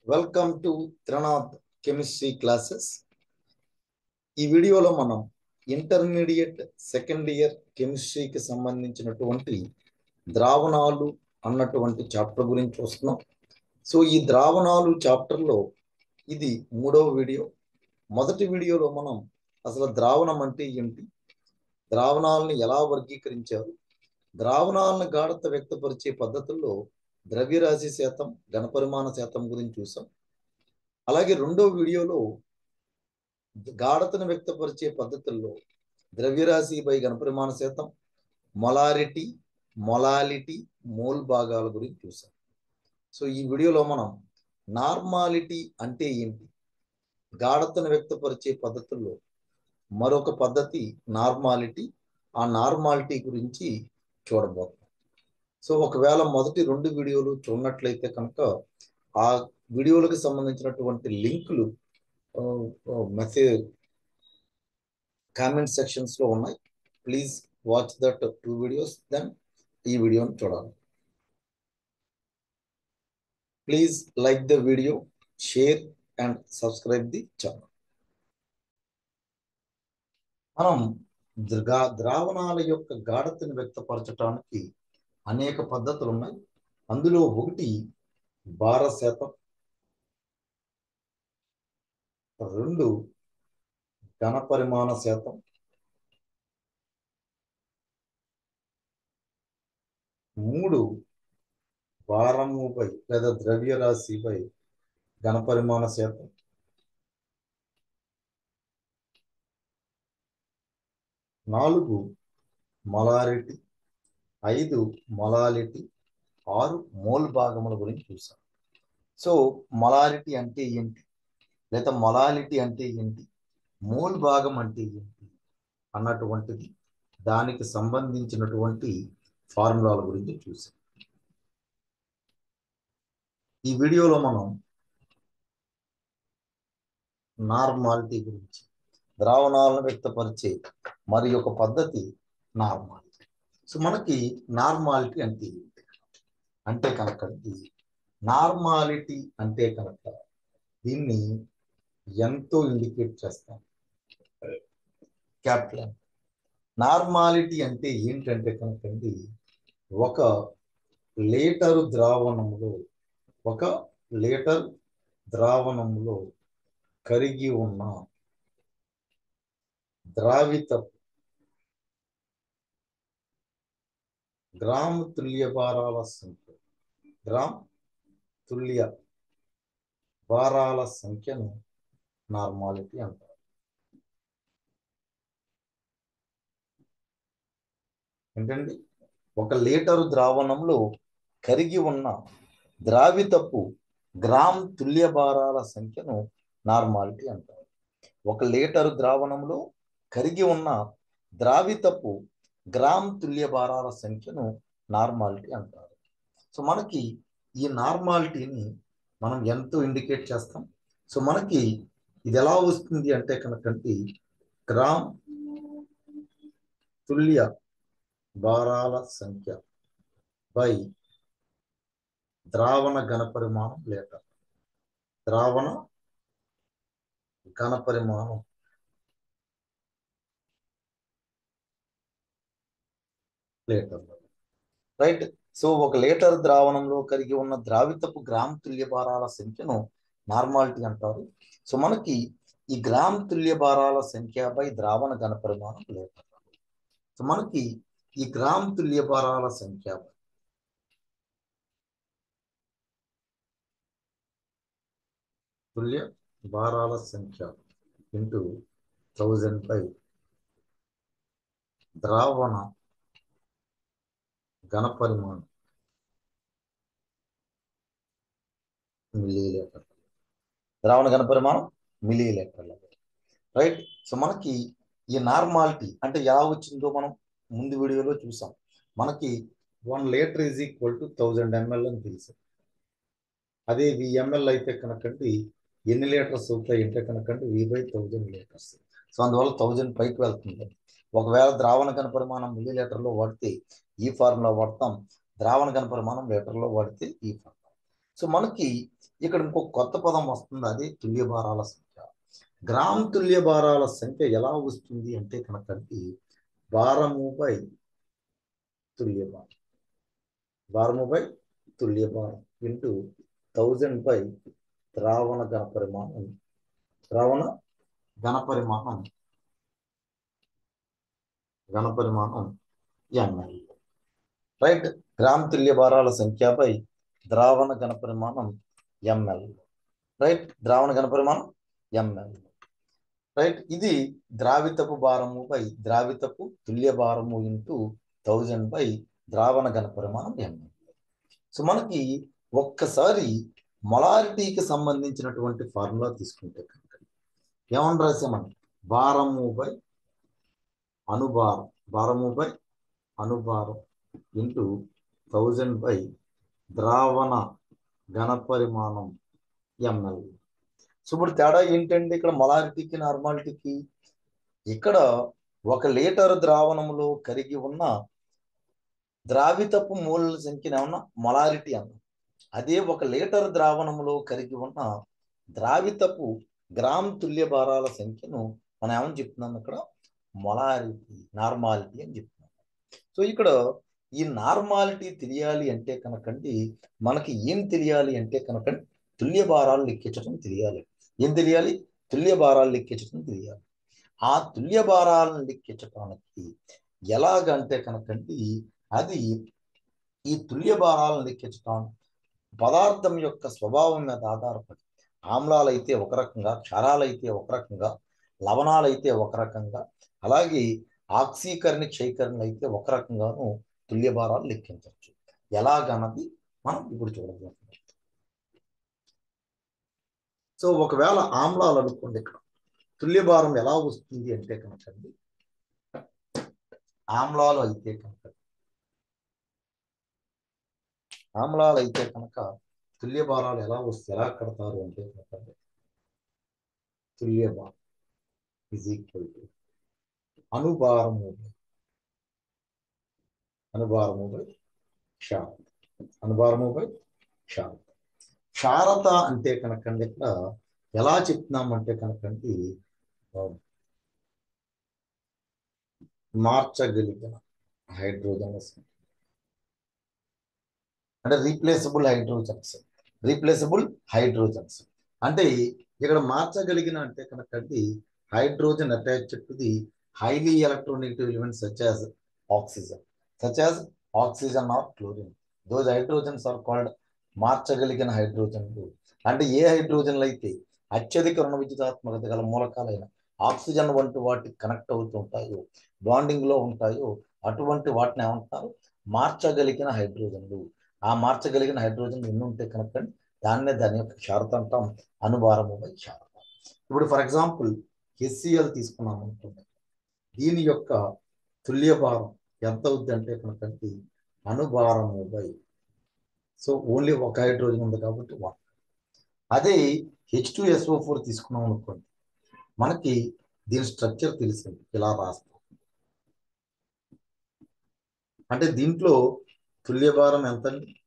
Welcome to Trinath chemistry classes ఈ వీడియోలో మనం ఇంటర్మీడియట్ సెకండ్ ఇయర్ కెమిస్ట్రీకి సంబంధించినటువంటి ద్రావణాలు అన్నటువంటి చాప్టర్ గురించి చూస్తున్నాం సో ఈ ద్రావణాలు చాప్టర్లో ఇది మూడవ వీడియో మొదటి వీడియోలో మనం అసలు ద్రావణం అంటే ఏంటి ద్రావణాలను ఎలా వర్గీకరించారు ద్రావణాలను గాఢత వ్యక్తపరిచే పద్ధతుల్లో ద్రవ్యరాశి శాతం ఘనపరిమాణ శాతం గురించి చూసాం అలాగే రెండో వీడియోలో గాఢతను వ్యక్తపరిచే పద్ధతుల్లో ద్రవ్యరాశి బై ఘనపరిమాణ శాతం మొలారిటీ మొలాలిటీ మోల్ భాగాల గురించి చూసాం సో ఈ వీడియోలో మనం నార్మాలిటీ అంటే ఏంటి గాఢతను వ్యక్తపరిచే పద్ధతుల్లో మరొక పద్ధతి నార్మాలిటీ ఆ నార్మాలిటీ గురించి చూడబోతున్నాం సో ఒకవేళ మొదటి రెండు వీడియోలు చూడనట్లయితే కనుక ఆ వీడియోలకు సంబంధించినటువంటి లింకులు మెసేజ్ కామెంట్ సెక్షన్స్ లో ఉన్నాయి please watch that two videos then ఈ వీడియోని చూడాలి please like the video share and subscribe the channel మనం ద్రావణాల యొక్క గాఢతను వ్యక్తపరచడానికి అనేక పద్ధతులు ఉన్నాయి అందులో ఒకటి భార శాతం రెండు ఘనపరిమాణ శాతం మూడు భారముపై లేదా ద్రవ్యరాశిపై ఘనపరిమాణ శాతం నాలుగు మొలారిటీ ఐదు మొలాలిటీ ఆరు మోల్ భాగముల గురించి చూసాం సో మొలారిటీ అంటే ఏంటి లేదా మొలాలిటీ అంటే ఏంటి మోల్ భాగం అంటే ఏంటి అన్నటువంటిది దానికి సంబంధించినటువంటి ఫార్ములాల గురించి చూసాం ఈ వీడియోలో మనం నార్మాలిటీ గురించి ద్రావణాలను వ్యక్తపరిచే మరి ఒక పద్ధతి నార్మాలిటీ సో మనకి నార్మాలిటీ అంటే ఏంటి అంటే కనుక నార్మాలిటీ అంటే కనుక దీన్ని ఎంతో ఇండికేట్ చేస్తాం క్యాపిటల్ నార్మాలిటీ అంటే ఏంటంటే కనుకండి ఒక లీటరు ద్రావణంలో ఒక లీటర్ ద్రావణంలో కరిగి ఉన్న ద్రావిత గ్రామ్ తుల్య భారాల సంఖ్య గ్రామ్ తుల్య భారాల సంఖ్యను నార్మాలిటీ అంటారు ఏంటండి ఒక లీటరు ద్రావణంలో కరిగి ఉన్న ద్రావితపు గ్రామ్ తుల్య భారాల సంఖ్యను నార్మాలిటీ అంటారు ఒక లీటరు ద్రావణంలో కరిగి ఉన్న ద్రావితపు గ్రామ్ తుల్య భారాల సంఖ్యను నార్మాలిటీ అంటారు సో మనకి ఈ నార్మాలిటీని మనం ఎంతో ఇండికేట్ చేస్తాం సో మనకి ఇది ఎలా వస్తుంది అంటే కనుకంటే గ్రామ్ తుల్య భారాల సంఖ్య బై ద్రావణ ఘనపరిమాణం లీటర్ ద్రావణ ఘనపరిమాణం లీటర్ రైట్ సో ఒక లీటర్ ద్రావణంలో కలిగి ఉన్న ద్రావితపు గ్రామ్ తుల్య భారాల సంఖ్యను నార్మాలిటీ అంటారు సో మనకి ఈ గ్రామ్ తుల్య భారాల సంఖ్య బై ద్రావణ ఘనపరిమాణం లీటర్ సో మనకి ఈ గ్రామ్ తుల్య భారాల సంఖ్య తుల్య భారాల సంఖ్య ఇంటూ థౌజండ్ బై ద్రావణ ఘనపరిమాణం మిల్లీ లీటర్ ద్రావణ ఘనపరిమాణం మిల్లీ లీటర్ల రైట్ సో మనకి ఈ నార్మాలిటీ అంటే ఎలా వచ్చిందో మనం ముందు వీడియోలో చూసాం మనకి one litre is equal to thousand M L అని తెలుసు అదే విఎంఎల్ అయితే కనుకండి ఎన్ని లీటర్స్ అవుతాయి అంటే కనుకండి V by thousand litres so అందువల్ల థౌజండ్ పైకి వెళ్తుంది ఒకవేళ ద్రావణ ఘన పరిమాణం మిల్లీ లీటర్లో వాడితే ఈ ఫార్ములా వాడతాం ద్రావణ ఘన పరిమాణం లీటర్లో వాడితే ఈ ఫార్ములా సో మనకి ఇక్కడ ఇంకో కొత్త పదం వస్తుంది అది తుల్య భారాల సంఖ్య గ్రామ్ తుల్య భారాల సంఖ్య ఎలా వస్తుంది అంటే కనుకండి భారము బై తుల్య భారం భారము బై తుల్య భారం ఇంటూ థౌజండ్ బై ద్రావణ ఘన పరిమాణం ద్రావణ ఘన పరిమాణం ఘన పరిమాణం ఎంఎల్ రైట్ గ్రామ్ తుల్య భారాల సంఖ్యపై ద్రావణ ఘన పరిమాణం ఎంఎల్ రైట్ ద్రావణ ఘన పరిమాణం ఎంఎల్ రైట్ ఇది ద్రావితపు భారము బై ద్రావితపు తుల్య భారము ఇంటూ థౌజండ్ బై ద్రావణ ఘన పరిమాణం ఎంఎల్ సో మనకి ఒక్కసారి మొలారిటీకి సంబంధించినటువంటి ఫార్ములా తీసుకుంటే కనుక ఏమని రాసామని భారము బై అనుభారం భారము బై అనుభారం ఇంటూ థౌజండ్ బై ద్రావణ ఘన పరిమాణం ఎంఎల్ సో ఇప్పుడు తేడా ఏంటంటే ఇక్కడ మొలారిటీకి నార్మాలిటీకి ఇక్కడ ఒక లీటర్ ద్రావణములో కరిగి ఉన్న ద్రావితపు మూలల సంఖ్యను ఏమన్నా మొలారిటీ అన్నాం అదే ఒక లీటర్ ద్రావణములో కరిగి ఉన్న ద్రావితపు గ్రామ్ తుల్య భారాల సంఖ్యను మనం ఏమని చెప్తున్నాం ఇక్కడ మొలారిటీ నార్మాలిటీ అని చెప్తున్నాం సో ఇక్కడ ఈ నార్మాలిటీ తెలియాలి అంటే కనుకండి మనకి ఏం తెలియాలి అంటే కనుకండి తుల్య భారాలు లెక్కించడం తెలియాలి ఏం తెలియాలి తుల్య భారాలు లెక్కించడం తెలియాలి ఆ తుల్య భారాలను లెక్కించడానికి ఎలాగంటే కనుకండి అది ఈ తుల్య భారాలను లెక్కించడం పదార్థం యొక్క స్వభావం మీద ఆధారపడి ఆమ్లాలు అయితే ఒక రకంగా క్షారాలు అయితే ఒక రకంగా లవణాలు అయితే ఒక రకంగా అలాగే ఆక్సీకరణ క్షయకరణ అయితే ఒక రకంగాను తుల్య భారాలు లెక్కించవచ్చు ఎలాగన్నది మనం ఇప్పుడు చూడబోతున్నాం సో ఒకవేళ ఆమ్లాలు అనుకోండి ఇక్కడ తుల్య భారం ఎలా వస్తుంది అంటే కనుకండి ఆమ్లాలు అయితే కనుక ఆమ్లాలు అయితే కనుక తుల్య భారాలు ఎలా వస్తాయి ఎలా కడతారు అంటే కనుక తుల్య భారం ఇజ్ ఈక్వల్ టు అనుభారము అనుభారము బై క్షారత అనుభారము బై క్షారత క్షారత అంటే కనుకండి ఇక్కడ ఎలా చెప్తున్నామంటే కనుకండి మార్చగలిగిన హైడ్రోజన్స్ అంటే రీప్లేసబుల్ హైడ్రోజన్స్ రీప్లేసబుల్ హైడ్రోజన్స్ అంటే ఇక్కడ మార్చగలిగిన అంటే కనుకండి hydrogen attached to the highly electronegative elements such as oxygen, such as oxygen or chlorine. Those hydrogens are called మార్చగలిగిన హైడ్రోజన్లు అంటే ఏ హైడ్రోజన్లు అయితే అత్యధిక రుణ విద్యుతాత్మకత గల మూలకాలైన ఆక్సిజన్ వంటి వాటికి కనెక్ట్ అవుతూ ఉంటాయో బాండింగ్ లో ఉంటాయో అటువంటి వాటిని ఏమంటారు మార్చగలిగిన హైడ్రోజన్లు ఆ మార్చగలిగిన హైడ్రోజన్ ఎన్ని ఉంటే కనుక దాన్నే దాని యొక్క క్షారత అంటాం అనుభారము బై క్షారత ఇప్పుడు ఫర్ ఎగ్జాంపుల్ హెచ్సిఎల్ తీసుకున్నాం అనుకోండి దీని యొక్క తుల్య భారం ఎంత అవుద్ది అంటే కనుకండి అనుభారము బై సో ఓన్లీ ఒక హైడ్రోజన్ ఉంది కాబట్టి వన్ అదే హెచ్ టూ ఎస్ఓ ఫోర్ తీసుకున్నాం అనుకోండి మనకి దీని స్ట్రక్చర్ తెలిసింది ఇలా రాస్తాం అంటే దీంట్లో తుల్య భారం ఎంత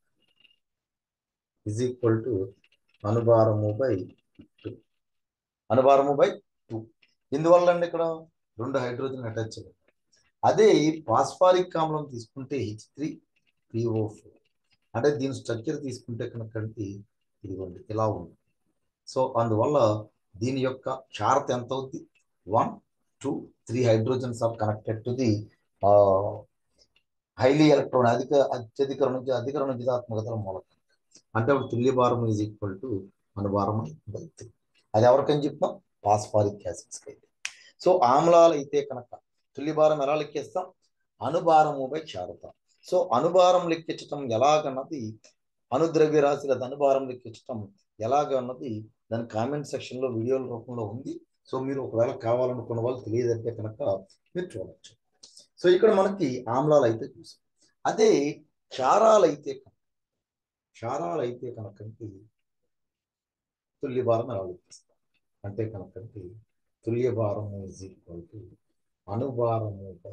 ఇజ్ ఈక్వల్ టు అనుభారము బై టూ అనుభారము బై టూ ఎందువల్ల అండి ఇక్కడ రెండు హైడ్రోజన్ అటాచ్ అయ్యాయి అదే ఫాస్ఫారిక్ ఆమ్లం తీసుకుంటే హెచ్ త్రీ పిఓ ఫోర్ అంటే దీని స్ట్రక్చర్ తీసుకుంటే కనుక ఇదిగోండి ఇలా ఉంది సో అందువల్ల దీని యొక్క క్షారత ఎంత అవుద్ది one two three hydrogens are connected to the highly electron అధిక అత్యధిక నుంచి అధిక రుణజితాత్మకతల మూలకం అంటే అప్పుడు తుల్య భారం ఈజ్ ఈక్వల్ టు అనుభారం బై త్రీ అది ఎవరికని చెప్తాం ఫాస్ఫారిక్ యాసిడ్స్కి అయితే సో ఆమ్లాలు అయితే కనుక తుల్యభారం ఎలా లెక్కిస్తాం అనుభారము బై క్షారత సో అనుభారం లెక్కించటం ఎలాగన్నది అనుద్రవ్య రాశి లేదా అనుభారం లెక్కించటం ఎలాగన్నది దాని కామెంట్ సెక్షన్లో వీడియోల రూపంలో ఉంది సో మీరు ఒకవేళ కావాలనుకున్న వాళ్ళు తెలియదంటే కనుక మీరు చూడవచ్చు సో ఇక్కడ మనకి ఆమ్లాలు అయితే చూసాం అదే క్షారాలు అయితే క్షారాలు అయితే కనుకండి తుల్యభారం ఎలా లెక్కిస్తాం అంటే కనుకండి తుల్యభారము ఇజ్ ఈక్వల్ టు అనుభారము బై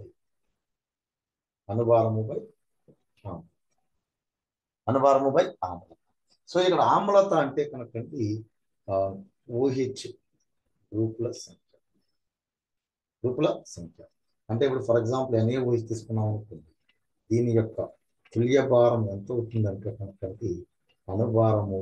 అనుభారము బై అనుభారము బై ఆమ్లం సో ఇక్కడ ఆమ్లత అంటే కనుకండి ఓహెచ్ గ్రూపుల సంఖ్య గ్రూపుల సంఖ్య అంటే ఇప్పుడు ఫర్ ఎగ్జాంపుల్ ఎన్ఏ ఓహెచ్ తీసుకున్నాం అనుకోండి దీని యొక్క తుల్య భారం ఎంత అవుతుందంటే కనుకండి అణుభారము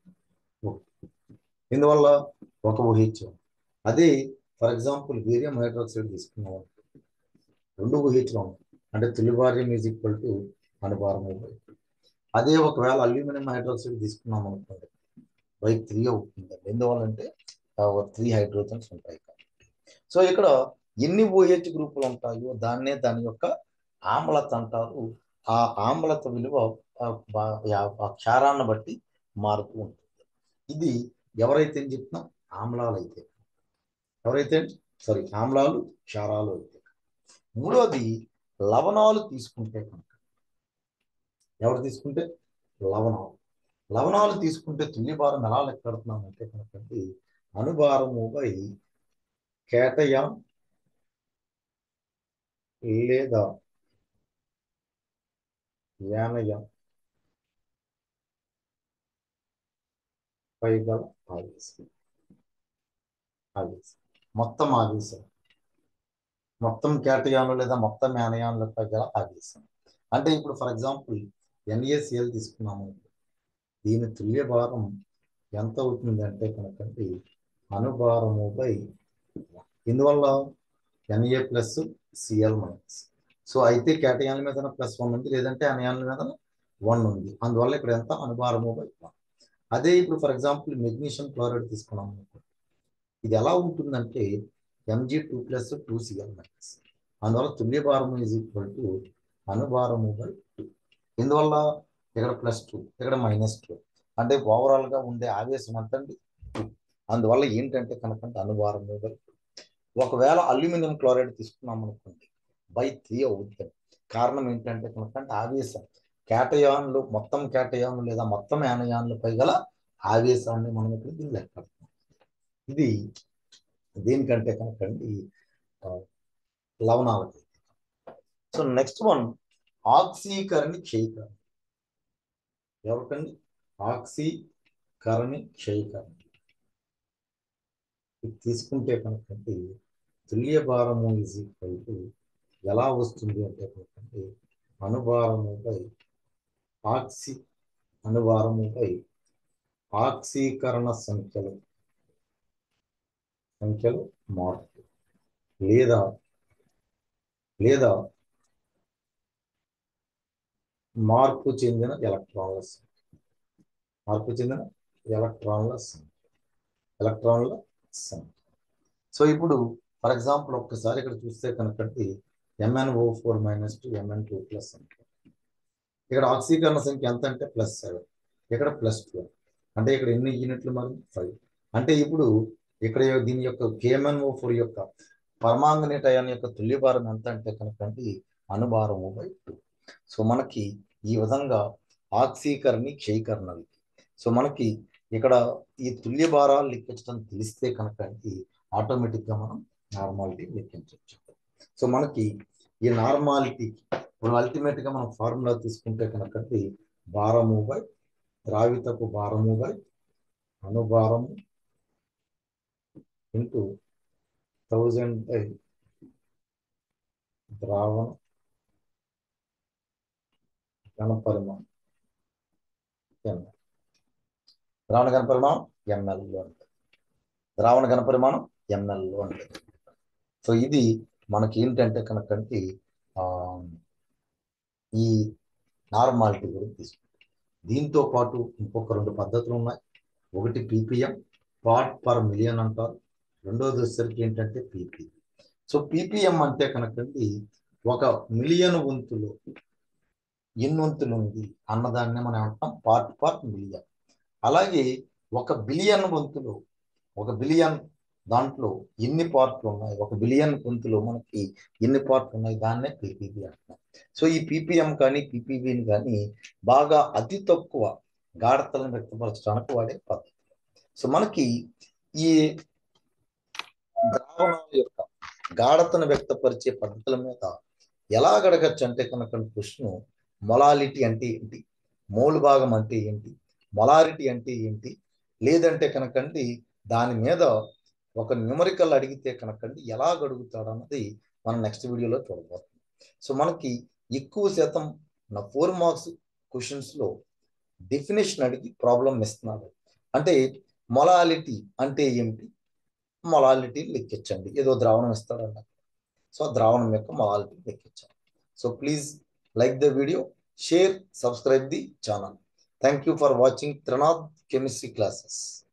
ఇందువల్ల ఒక ఊహించు అదే ఫర్ ఎగ్జాంపుల్ వీరియం హైడ్రాక్సైడ్ తీసుకున్నాం అనుకోండి రెండు ఊహించడం ఉంది అంటే తులివార్యం ఈజ్ ఈక్వల్ టు అణుభారం బై అదే ఒకవేళ అల్యూమినియం హైడ్రాక్సైడ్ తీసుకున్నాం అనుకోండి బై త్రీ అవుతుంది ఎందువల్ల అంటే త్రీ హైడ్రోజన్స్ ఉంటాయి కాబట్టి సో ఇక్కడ ఎన్ని ఓహెచ్ గ్రూపులు ఉంటాయో దాన్నే దాని యొక్క ఆమ్లత అంటారు ఆ ఆమ్లత విలువ ఆ క్షారాన్ని బట్టి మారుతూ ఉంటుంది ఇది ఎవరైతే చెప్తున్నా ఆమ్లాలు అయితే ఎవరైతే సారీ ఆమ్లాలు క్షారాలు అయితే మూడోది లవణాలు తీసుకుంటే కనుక ఎవరు తీసుకుంటే లవణాలు లవణాలు తీసుకుంటే తుల్యభారం ఎలా లెక్కడుతున్నాం అంటే కనుకండి అణుభారము బై కేటయం లేదా యానయం పై గల ఆవేశం ఆవేశం మొత్తం ఆవేశం మొత్తం కేటయాన్లు లేదా మొత్తం యానయాన్లపై గల ఆవేశం అంటే ఇప్పుడు ఫర్ ఎగ్జాంపుల్ ఎన్ఏసిఎల్ తీసుకున్నాము దీని తుల్య భారం ఎంత అవుతుంది అంటే కనుకండి అణుభారము బై ఇందువల్ల N A plus C L minus so అయితే కేటయాన్ల మీద ప్లస్ వన్ ఉంది లేదంటే అణయాన్ల మీద వన్ ఉంది అందువల్ల ఇక్కడ ఎంత అణుభారము బై వన్ అదే ఇప్పుడు ఫర్ ఎగ్జాంపుల్ మెగ్నీషియం క్లోరైడ్ తీసుకున్నాం అనుకోండి ఇది ఎలా ఉంటుందంటే M G two plus two C L minus అందువల్ల తుల్య భారము ఈజ్ ఈక్వల్ టు అణుభారము బై టూ ఇందువల్ల ఇక్కడ ప్లస్ టూ ఇక్కడ మైనస్ టూ అంటే ఓవరాల్ గా ఉండే ఆవేశం ఎంత అండి టూ అందువల్ల ఏంటంటే కనుక అణుభారము బై టూ ఒకవేళ అల్యూమినియం క్లోరైడ్ తీసుకున్నాం అనుకోండి బై త్రీ అవుతుంది కారణం ఏంటంటే కనుక ఆవేశం కేటయాన్లు మొత్తం కేటయాన్లు లేదా మొత్తం యానయాన్లపై గల ఆవేశాన్ని మనం ఇక్కడ దీన్ని లెక్క ఇది దేనికంటే కనుకండి లవణాలకి సో నెక్స్ట్ వన్ ఆక్సీకరణి క్షయకరణి ఎవరికండి ఆక్సీకరణి క్షయకరణి ఇది తీసుకుంటే కనుకండి తుల్య భారము ఈజ్ ఈక్వల్ టు ఎలా వస్తుంది అంటే కనుకండి అణుభారముపై ఆక్సి అణుభారముపై ఆక్సీకరణ సంఖ్యలు సంఖ్యలు మార్పు లేదా లేదా మార్పు చెందిన ఎలక్ట్రాన్ల సంఖ్య మార్పు చెందిన ఎలక్ట్రాన్ల సంఖ్య ఎలక్ట్రాన్ల సంఖ్య సో ఇప్పుడు ఫర్ ఎగ్జాంపుల్ ఒక్కసారి ఇక్కడ చూస్తే కనుకండి M N O four minus two M N two plus సంఖ్య ఇక్కడ ఆక్సీకరణ సంఖ్య ఎంత అంటే ప్లస్ సెవెన్ ఇక్కడ ప్లస్ ట్వెల్వ్ అంటే ఇక్కడ ఎన్ని యూనిట్లు మరి ఫైవ్ అంటే ఇప్పుడు ఇక్కడ దీని యొక్క కేఎంఎన్ఓ ఫోర్ యొక్క పరమాంగనేట్ అయాన్ యొక్క తుల్యభారం ఎంత అంటే కనుకండి అణుభారము బై టూ సో మనకి ఈ విధంగా ఆక్సీకరణి క్షయీకరణలు సో మనకి ఇక్కడ ఈ తుల్య భారాలు లెక్కించడం తెలిస్తే కనుక ఆటోమేటిక్గా మనం నార్మాలిటీ లెక్కించవచ్చు సో మనకి ఈ నార్మాలిటీకి ఇప్పుడు అల్టిమేట్గా మనం ఫార్ములా తీసుకుంటే కనుక భారము బై ద్రావితపు భారము బై అణుభారము ఇంటూ థౌజండ్ బై ద్రావణ ఘనపరిమాణం ఎంఎల్ ద్రావణ ఘనపరిమాణం ఎంఎల్లో ఉంటుంది ద్రావణ ఘనపరిమాణం ఎంఎల్లో ఉంటుంది సో ఇది మనకి ఏంటంటే కనుకంటే ఈ నార్మాలిటీ గురించి తీసుకుంటాం దీంతో పాటు ఇంకొక రెండు పద్ధతులు ఉన్నాయి ఒకటి పీపీఎం పార్ట్ పర్ మిలియన్ అంటారు రెండోది వచ్చేసరికి ఏంటంటే పీపీ సో పీపీఎం అంటే కనుకండి ఒక మిలియన్ వంతులు ఎన్ని వంతులు ఉంది అన్నదాన్ని మనం ఏమంటాం పార్ట్ పర్ మిలియన్ అలాగే ఒక బిలియన్ వంతులు ఒక బిలియన్ దాంట్లో ఎన్ని పార్ట్లు ఉన్నాయి ఒక బిలియన్ వంతులు మనకి ఎన్ని పార్ట్లు ఉన్నాయి దాన్నే పీపీబీ అంటున్నాం సో ఈ పీపీఎం కానీ పీపీబీని కానీ బాగా అతి తక్కువ గాఢతలను వ్యక్తపరచడానికి వాడే పద్ధతి సో మనకి ఈ ద్రావణాల యొక్క గాఢతను వ్యక్తపరిచే పద్ధతుల మీద ఎలా గడగచ్చు అంటే కనుక క్వశ్చన్ మొలాలిటీ అంటే ఏంటి మోల్ భాగం అంటే ఏంటి మొలారిటీ అంటే ఏంటి లేదంటే కనుకండి దాని మీద ఒక న్యూమరికల్ అడిగితే కనుకండి ఎలా అడుగుతాడు అన్నది మనం నెక్స్ట్ వీడియోలో చూడబోతున్నాం సో మనకి ఎక్కువ శాతం నా ఫోర్ మార్క్స్ క్వశ్చన్స్లో డెఫినేషన్ అడిగి ప్రాబ్లం ఇస్తున్నాడు అంటే మొలాలిటీ అంటే ఏమిటి మొలాలిటీ లెక్కించండి ఏదో ద్రావణం ఇస్తాడు అన్నది సో ద్రావణం యొక్క మొలాలిటీ లెక్కించండి so please like the video share subscribe the channel thank you for watching Trinath chemistry classes